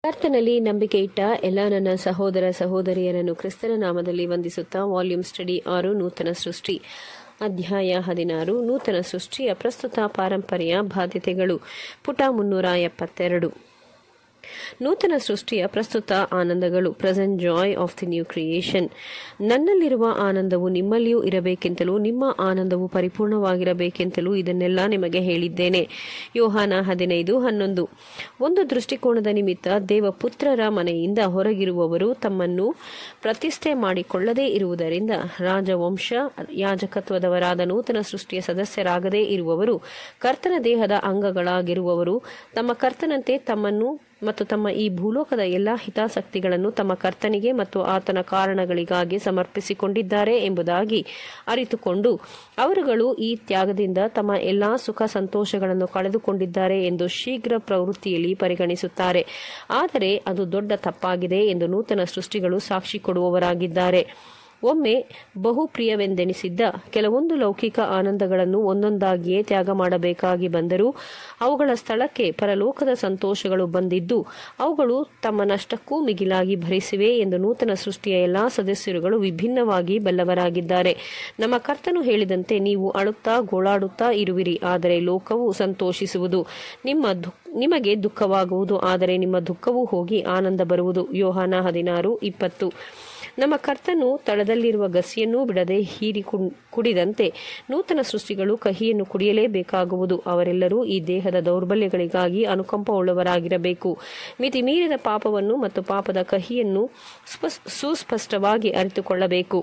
ಕರ್ತನಲ್ಲಿ ನಂಬಿಕೆ ಇಟ್ಟ ಎಲ್ಲ ನನ್ನ ಸಹೋದರ ಸಹೋದರಿಯರನ್ನು ಕ್ರಿಸ್ತನ ನಾಮದಲ್ಲಿ ವಂದಿಸುತ್ತಾ ವಾಲ್ಯೂಮ್ ಸ್ಟಡಿ ಆರು ನೂತನ ಸೃಷ್ಟಿ ಅಧ್ಯಾಯ ಹದಿನಾರು ನೂತನ ಸೃಷ್ಟಿಯ ಪ್ರಸ್ತುತ ಪಾರಂಪರ್ಯ ಬಾಧ್ಯತೆಗಳು ಪುಟ ಮುನ್ನೂರ ಎಪ್ಪತ್ತೆರಡು ನೂತನ ಸೃಷ್ಟಿಯ ಪ್ರಸ್ತುತ ಆನಂದಗಳು present joy of the new creation ನನ್ನಲ್ಲಿರುವ ಆನಂದವು ನಿಮ್ಮಲ್ಲಿಯೂ ಇರಬೇಕೆಂತಲೂ ನಿಮ್ಮ ಆನಂದವು ಪರಿಪೂರ್ಣವಾಗಿರಬೇಕೆಂತಲೂ ಇದನ್ನೆಲ್ಲ ನಿಮಗೆ ಹೇಳಿದ್ದೇನೆ ಯೋಹಾನ ಹದಿನೈದು ಹನ್ನೊಂದು ಒಂದು ದೃಷ್ಟಿಕೋನದ ನಿಮಿತ್ತ ದೇವಪುತ್ರರ ಮನೆಯಿಂದ ಹೊರಗಿರುವವರು ತಮ್ಮನ್ನು ಪ್ರತಿಷ್ಠೆ ಮಾಡಿಕೊಳ್ಳದೇ ಇರುವುದರಿಂದ ರಾಜವಂಶ ಯಾಜಕತ್ವದವರಾದ ನೂತನ ಸೃಷ್ಟಿಯ ಸದಸ್ಯರಾಗದೇ ಇರುವವರು ಕರ್ತನ ದೇಹದ ಅಂಗಗಳಾಗಿರುವವರು ತಮ್ಮ ಕರ್ತನಂತೆ ತಮ್ಮನ್ನು ಮತ್ತು ತಮ್ಮ ಈ ಭೂಲೋಕದ ಎಲ್ಲಾ ಹಿತಾಸಕ್ತಿಗಳನ್ನು ತಮ್ಮ ಕರ್ತನಿಗೆ ಮತ್ತು ಆತನ ಕಾರಣಗಳಿಗಾಗಿ ಸಮರ್ಪಿಸಿಕೊಂಡಿದ್ದಾರೆ ಎಂಬುದಾಗಿ ಅರಿತುಕೊಂಡು ಅವರುಗಳು ಈ ತ್ಯಾಗದಿಂದ ತಮ್ಮ ಎಲ್ಲಾ ಸುಖ ಸಂತೋಷಗಳನ್ನು ಕಳೆದುಕೊಂಡಿದ್ದಾರೆ ಎಂದು ಶೀಘ್ರ ಪ್ರವೃತ್ತಿಯಲ್ಲಿ ಪರಿಗಣಿಸುತ್ತಾರೆ ಆದರೆ ಅದು ದೊಡ್ಡ ತಪ್ಪಾಗಿದೆ ಎಂದು ನೂತನ ಸೃಷ್ಟಿಗಳು ಸಾಕ್ಷಿ ಕೊಡುವವರಾಗಿದ್ದಾರೆ ಒಮ್ಮೆ ಬಹು ಪ್ರಿಯವೆಂದೆನಿಸಿದ್ದ ಕೆಲವೊಂದು ಲೌಕಿಕ ಆನಂದಗಳನ್ನು ಒಂದೊಂದಾಗಿಯೇ ತ್ಯಾಗ ಮಾಡಬೇಕಾಗಿ ಬಂದರೂ ಅವುಗಳ ಸ್ಥಳಕ್ಕೆ ಪರಲೋಕದ ಸಂತೋಷಗಳು ಬಂದಿದ್ದು ಅವುಗಳು ತಮ್ಮ ನಷ್ಟಕ್ಕೂ ಮಿಗಿಲಾಗಿ ಭರಿಸಿವೆ ಎಂದು ನೂತನ ಸೃಷ್ಟಿಯ ಎಲ್ಲಾ ಸದಸ್ಯರುಗಳು ವಿಭಿನ್ನವಾಗಿ ಬಲ್ಲವರಾಗಿದ್ದಾರೆ ನಮ್ಮ ಕರ್ತನು ಹೇಳಿದಂತೆ ನೀವು ಅಳುತ್ತಾ ಗೋಳಾಡುತ್ತಾ ಇರುವಿರಿ ಆದರೆ ಲೋಕವು ಸಂತೋಷಿಸುವುದು ನಿಮ್ಮ ನಿಮಗೆ ದುಃಖವಾಗುವುದು ಆದರೆ ನಿಮ್ಮ ದುಃಖವೂ ಹೋಗಿ ಆನಂದ ಬರುವುದು ಯೋಹಾನ ಹದಿನಾರು ಇಪ್ಪತ್ತು ನಮ್ಮ ಕರ್ತನು ತಳದಲ್ಲಿರುವ ಗಸಿಯನ್ನೂ ಬಿಡದೆ ಹೀರಿ ಕುಡಿದಂತೆ ನೂತನ ಸೃಷ್ಟಿಗಳು ಕಹಿಯನ್ನು ಕುಡಿಯಲೇಬೇಕಾಗುವುದು ಅವರೆಲ್ಲರೂ ಈ ದೇಹದ ದೌರ್ಬಲ್ಯಗಳಿಗಾಗಿ ಅನುಕಂಪವುಳ್ಳವರಾಗಿರಬೇಕು ಮಿತಿ ಮೀರಿದ ಪಾಪವನ್ನು ಮತ್ತು ಪಾಪದ ಕಹಿಯನ್ನು ಸುಸ್ಪಷ್ಟವಾಗಿ ಅರಿತುಕೊಳ್ಳಬೇಕು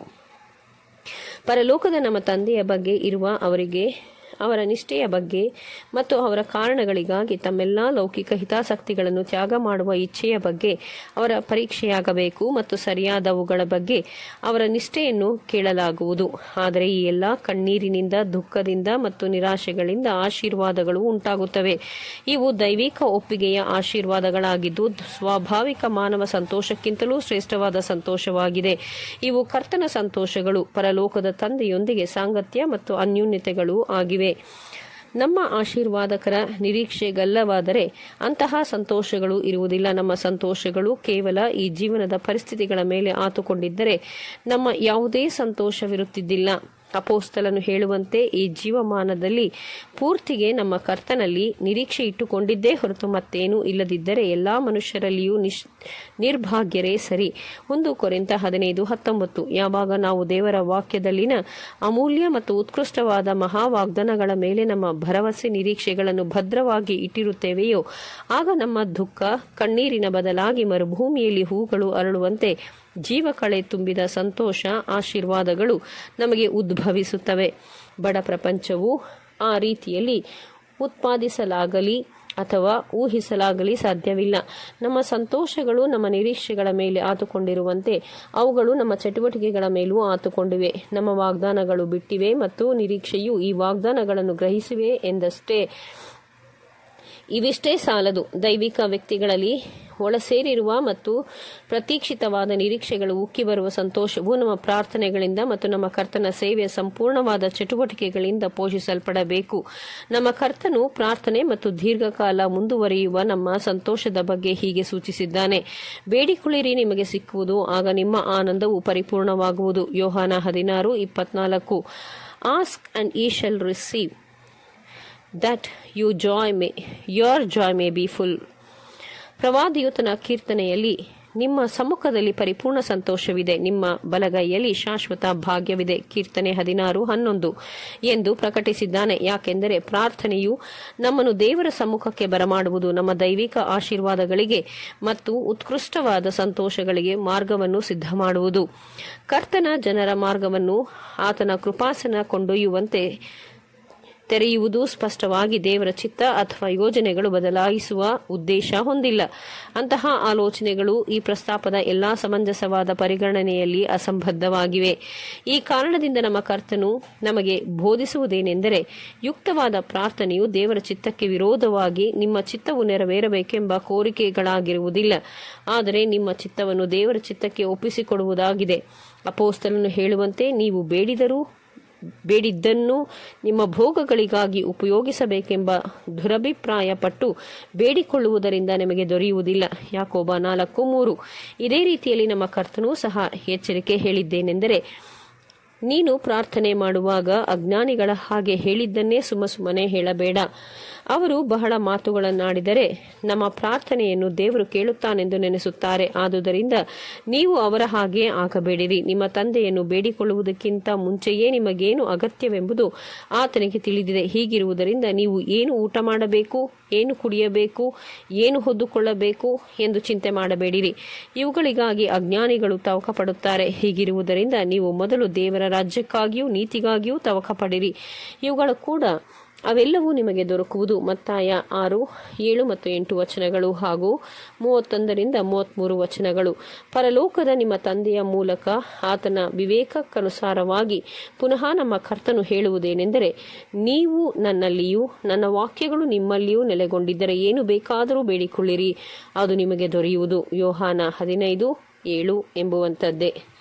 ಪರಲೋಕದ ನಮ್ಮ ತಂದೆಯ ಬಗ್ಗೆ ಇರುವ ಅವರಿಗೆ ಅವರ ನಿಷ್ಠೆಯ ಬಗ್ಗೆ ಮತ್ತು ಅವರ ಕಾರಣಗಳಿಗಾಗಿ ತಮ್ಮೆಲ್ಲ ಲೌಕಿಕ ಹಿತಾಸಕ್ತಿಗಳನ್ನು ತ್ಯಾಗ ಮಾಡುವ ಇಚ್ಛೆಯ ಬಗ್ಗೆ ಅವರ ಪರೀಕ್ಷೆಯಾಗಬೇಕು ಮತ್ತು ಸರಿಯಾದವುಗಳ ಬಗ್ಗೆ ಅವರ ನಿಷ್ಠೆಯನ್ನು ಕೇಳಲಾಗುವುದು ಆದರೆ ಈ ಎಲ್ಲ ಕಣ್ಣೀರಿನಿಂದ ದುಃಖದಿಂದ ಮತ್ತು ನಿರಾಶೆಗಳಿಂದ ಆಶೀರ್ವಾದಗಳು ಉಂಟಾಗುತ್ತವೆ ಇವು ದೈವಿಕ ಒಪ್ಪಿಗೆಯ ಆಶೀರ್ವಾದಗಳಾಗಿದ್ದು ಸ್ವಾಭಾವಿಕ ಮಾನವ ಸಂತೋಷಕ್ಕಿಂತಲೂ ಶ್ರೇಷ್ಠವಾದ ಸಂತೋಷವಾಗಿದೆ ಇವು ಕರ್ತನ ಸಂತೋಷಗಳು ಪರಲೋಕದ ತಂದೆಯೊಂದಿಗೆ ಸಾಂಗತ್ಯ ಮತ್ತು ಅನ್ಯೂನ್ಯತೆಗಳು ಆಗಿವೆ ನಮ್ಮ ಆಶೀರ್ವಾದಕರ ನಿರೀಕ್ಷೆಗಲ್ಲವಾದರೆ ಅಂತಹ ಸಂತೋಷಗಳು ಇರುವುದಿಲ್ಲ ನಮ್ಮ ಸಂತೋಷಗಳು ಕೇವಲ ಈ ಜೀವನದ ಪರಿಸ್ಥಿತಿಗಳ ಮೇಲೆ ಆತುಕೊಂಡಿದ್ದರೆ ನಮ್ಮ ಯಾವುದೇ ಸಂತೋಷವಿರುತ್ತಿದ್ದಿಲ್ಲ ಅಪೋಸ್ತಲನು ಹೇಳುವಂತೆ ಈ ಜೀವಮಾನದಲ್ಲಿ ಪೂರ್ತಿಗೆ ನಮ್ಮ ಕರ್ತನಲ್ಲಿ ನಿರೀಕ್ಷೆ ಇಟ್ಟುಕೊಂಡಿದ್ದೇ ಹೊರತು ಮತ್ತೇನೂ ಇಲ್ಲದಿದ್ದರೆ ಎಲ್ಲಾ ಮನುಷ್ಯರಲ್ಲಿಯೂ ನಿಶ್ ನಿರ್ಭಾಗ್ಯರೇ ಸರಿ ಒಂದು ಕೊರೆಂತ ಹದಿನೈದು ಹತ್ತೊಂಬತ್ತು ಯಾವಾಗ ನಾವು ದೇವರ ವಾಕ್ಯದಲ್ಲಿನ ಅಮೂಲ್ಯ ಮತ್ತು ಉತ್ಕೃಷ್ಟವಾದ ಮಹಾವಾಗ್ದಾನಗಳ ಮೇಲೆ ನಮ್ಮ ಭರವಸೆ ನಿರೀಕ್ಷೆಗಳನ್ನು ಭದ್ರವಾಗಿ ಇಟ್ಟಿರುತ್ತೇವೆಯೋ ಆಗ ನಮ್ಮ ದುಃಖ ಕಣ್ಣೀರಿನ ಬದಲಾಗಿ ಮರುಭೂಮಿಯಲ್ಲಿ ಹೂಗಳು ಅರಳುವಂತೆ ಜೀವಕಳೆ ತುಂಬಿದ ಸಂತೋಷ ಆಶೀರ್ವಾದಗಳು ನಮಗೆ ಉದ್ಭವಿಸುತ್ತವೆ ಬಡ ಪ್ರಪಂಚವು ಆ ರೀತಿಯಲ್ಲಿ ಉತ್ಪಾದಿಸಲಾಗಲಿ ಅಥವಾ ಊಹಿಸಲಾಗಲಿ ಸಾಧ್ಯವಿಲ್ಲ ನಮ್ಮ ಸಂತೋಷಗಳು ನಮ್ಮ ನಿರೀಕ್ಷೆಗಳ ಮೇಲೆ ಆತುಕೊಂಡಿರುವಂತೆ ಅವುಗಳು ನಮ್ಮ ಚಟುವಟಿಕೆಗಳ ಮೇಲೂ ಆತುಕೊಂಡಿವೆ ನಮ್ಮ ವಾಗ್ದಾನಗಳು ಬಿಟ್ಟಿವೆ ಮತ್ತು ನಿರೀಕ್ಷೆಯು ಈ ವಾಗ್ದಾನಗಳನ್ನು ಗ್ರಹಿಸಿವೆ ಎಂದಷ್ಟೇ ಇವಿಷ್ಟೇ ಸಾಲದು ದೈವಿಕ ವ್ಯಕ್ತಿಗಳಲ್ಲಿ ಒಳಸೇರಿರುವ ಮತ್ತು ಪ್ರತೀಕ್ಷಿತವಾದ ನಿರೀಕ್ಷೆಗಳು ಉಕ್ಕಿ ಬರುವ ಸಂತೋಷವು ನಮ್ಮ ಪ್ರಾರ್ಥನೆಗಳಿಂದ ಮತ್ತು ನಮ್ಮ ಕರ್ತನ ಸೇವೆಯ ಸಂಪೂರ್ಣವಾದ ಚಟುವಟಿಕೆಗಳಿಂದ ಪೋಷಿಸಲ್ಪಡಬೇಕು ನಮ್ಮ ಕರ್ತನು ಪ್ರಾರ್ಥನೆ ಮತ್ತು ದೀರ್ಘಕಾಲ ಮುಂದುವರಿಯುವ ನಮ್ಮ ಸಂತೋಷದ ಬಗ್ಗೆ ಹೀಗೆ ಸೂಚಿಸಿದ್ದಾನೆ ಬೇಡಿಕೊಳ್ಳಿರಿ ನಿಮಗೆ ಸಿಕ್ಕುವುದು ಆಗ ನಿಮ್ಮ ಆನಂದವು ಪರಿಪೂರ್ಣವಾಗುವುದು ಯೋಹಾನ ಹದಿನಾರು ಇಪ್ಪತ್ನಾಲ್ಕು ask and ye shall receive that you joy may your joy may be full ಪ್ರವಾದಿಯು ತನ್ನ ಕೀರ್ತನೆಯಲ್ಲಿ ನಿಮ್ಮ ಸಮ್ಮುಖದಲ್ಲಿ ಪರಿಪೂರ್ಣ ಸಂತೋಷವಿದೆ ನಿಮ್ಮ ಬಲಗೈಯಲ್ಲಿ ಶಾಶ್ವತ ಭಾಗ್ಯವಿದೆ ಕೀರ್ತನೆ ಹದಿನಾರು ಹನ್ನೊಂದು ಎಂದು ಪ್ರಕಟಿಸಿದ್ದಾನೆ ಯಾಕೆಂದರೆ ಪ್ರಾರ್ಥನೆಯು ನಮ್ಮನ್ನು ದೇವರ ಸಮ್ಮುಖಕ್ಕೆ ಬರಮಾಡುವುದು ನಮ್ಮ ದೈವಿಕ ಆಶೀರ್ವಾದಗಳಿಗೆ ಮತ್ತು ಉತ್ಕೃಷ್ಟವಾದ ಸಂತೋಷಗಳಿಗೆ ಮಾರ್ಗವನ್ನು ಸಿದ್ಧ ಮಾಡುವುದು ಕರ್ತನ ಜನರ ಮಾರ್ಗವನ್ನು ಆತನ ಕೃಪಾಸನ ಕೊಂಡೊಯ್ಯುವಂತೆ ತೆರೆಯುವುದು ಸ್ಪಷ್ಟವಾಗಿ ದೇವರ ಚಿತ್ತ ಅಥವಾ ಯೋಜನೆಗಳು ಬದಲಾಯಿಸುವ ಉದ್ದೇಶ ಹೊಂದಿಲ್ಲ ಅಂತಹ ಆಲೋಚನೆಗಳು ಈ ಪ್ರಸ್ತಾಪದ ಎಲ್ಲಾ ಸಮಂಜಸವಾದ ಪರಿಗಣನೆಯಲ್ಲಿ ಅಸಂಬದ್ಧವಾಗಿವೆ ಈ ಕಾರಣದಿಂದ ನಮ್ಮ ಕರ್ತನು ನಮಗೆ ಬೋಧಿಸುವುದೇನೆಂದರೆ ಯುಕ್ತವಾದ ಪ್ರಾರ್ಥನೆಯು ದೇವರ ಚಿತ್ತಕ್ಕೆ ವಿರೋಧವಾಗಿ ನಿಮ್ಮ ಚಿತ್ತವು ನೆರವೇರಬೇಕೆಂಬ ಕೋರಿಕೆಗಳಾಗಿರುವುದಿಲ್ಲ ಆದರೆ ನಿಮ್ಮ ಚಿತ್ತವನ್ನು ದೇವರ ಚಿತ್ತಕ್ಕೆ ಒಪ್ಪಿಸಿಕೊಡುವುದಾಗಿದೆ ಅಪೋಸ್ತಲನು ಹೇಳುವಂತೆ ನೀವು ಬೇಡಿದರೂ ಬೇಡಿದ್ದನ್ನು ನಿಮ್ಮ ಭೋಗಗಳಿಗಾಗಿ ಉಪಯೋಗಿಸಬೇಕೆಂಬ ದುರಭಿಪ್ರಾಯ ಪಟ್ಟು ಬೇಡಿಕೊಳ್ಳುವುದರಿಂದ ನಿಮಗೆ ದೊರೆಯುವುದಿಲ್ಲ ಯಾಕೋಬ ನಾಲ್ಕು ಮೂರು ಇದೇ ರೀತಿಯಲ್ಲಿ ನಮ್ಮ ಕರ್ತನೂ ಸಹ ಎಚ್ಚರಿಕೆ ಹೇಳಿದ್ದೇನೆಂದರೆ ನೀನು ಪ್ರಾರ್ಥನೆ ಮಾಡುವಾಗ ಅಜ್ಞಾನಿಗಳ ಹಾಗೆ ಹೇಳಿದ್ದನ್ನೇ ಸುಮ್ಮ ಸುಮ್ಮನೆ ಹೇಳಬೇಡ ಅವರು ಬಹಳ ಮಾತುಗಳನ್ನಾಡಿದರೆ ನಮ್ಮ ಪ್ರಾರ್ಥನೆಯನ್ನು ದೇವರು ಕೇಳುತ್ತಾನೆಂದು ನೆನೆಸುತ್ತಾರೆ ಆದುದರಿಂದ ನೀವು ಅವರ ಹಾಗೆ ಆಗಬೇಡಿರಿ ನಿಮ್ಮ ತಂದೆಯನ್ನು ಬೇಡಿಕೊಳ್ಳುವುದಕ್ಕಿಂತ ಮುಂಚೆಯೇ ನಿಮಗೇನು ಅಗತ್ಯವೆಂಬುದು ಆತನಿಗೆ ತಿಳಿದಿದೆ ಹೀಗಿರುವುದರಿಂದ ನೀವು ಏನು ಊಟ ಮಾಡಬೇಕು ಏನು ಕುಡಿಯಬೇಕು ಏನು ಹೊದ್ದುಕೊಳ್ಳಬೇಕು ಎಂದು ಚಿಂತೆ ಮಾಡಬೇಡಿರಿ ಇವುಗಳಿಗಾಗಿ ಅಜ್ಞಾನಿಗಳು ತವಕ ಪಡುತ್ತಾರೆ ಹೀಗಿರುವುದರಿಂದ ನೀವು ಮೊದಲು ದೇವರ ರಾಜ್ಯಕ್ಕಾಗಿಯೂ ನೀತಿಗಾಗಿಯೂ ತವಕ ಪಡಿರಿ ಇವುಗಳ ಕೂಡ ಅವೆಲ್ಲವೂ ನಿಮಗೆ ದೊರಕುವುದು ಮತ್ತಾಯ ಆರು ಏಳು ಮತ್ತು ಎಂಟು ವಚನಗಳು ಹಾಗೂ ಮೂವತ್ತೊಂದರಿಂದ ಮೂವತ್ತ್ಮೂರು ವಚನಗಳು ಪರಲೋಕದ ನಿಮ್ಮ ತಂದೆಯ ಮೂಲಕ ಆತನ ವಿವೇಕಕ್ಕನುಸಾರವಾಗಿ ಪುನಃ ನಮ್ಮ ಕರ್ತನು ಹೇಳುವುದೇನೆಂದರೆ ನೀವು ನನ್ನಲ್ಲಿಯೂ ನನ್ನ ವಾಕ್ಯಗಳು ನಿಮ್ಮಲ್ಲಿಯೂ ನೆಲೆಗೊಂಡಿದ್ದರೆ ಏನು ಬೇಕಾದರೂ ಬೇಡಿಕೊಳ್ಳಿರಿ ಅದು ನಿಮಗೆ ದೊರೆಯುವುದು ಯೋಹಾನ ಹದಿನೈದು ಏಳು ಎಂಬುವಂಥದ್ದೇ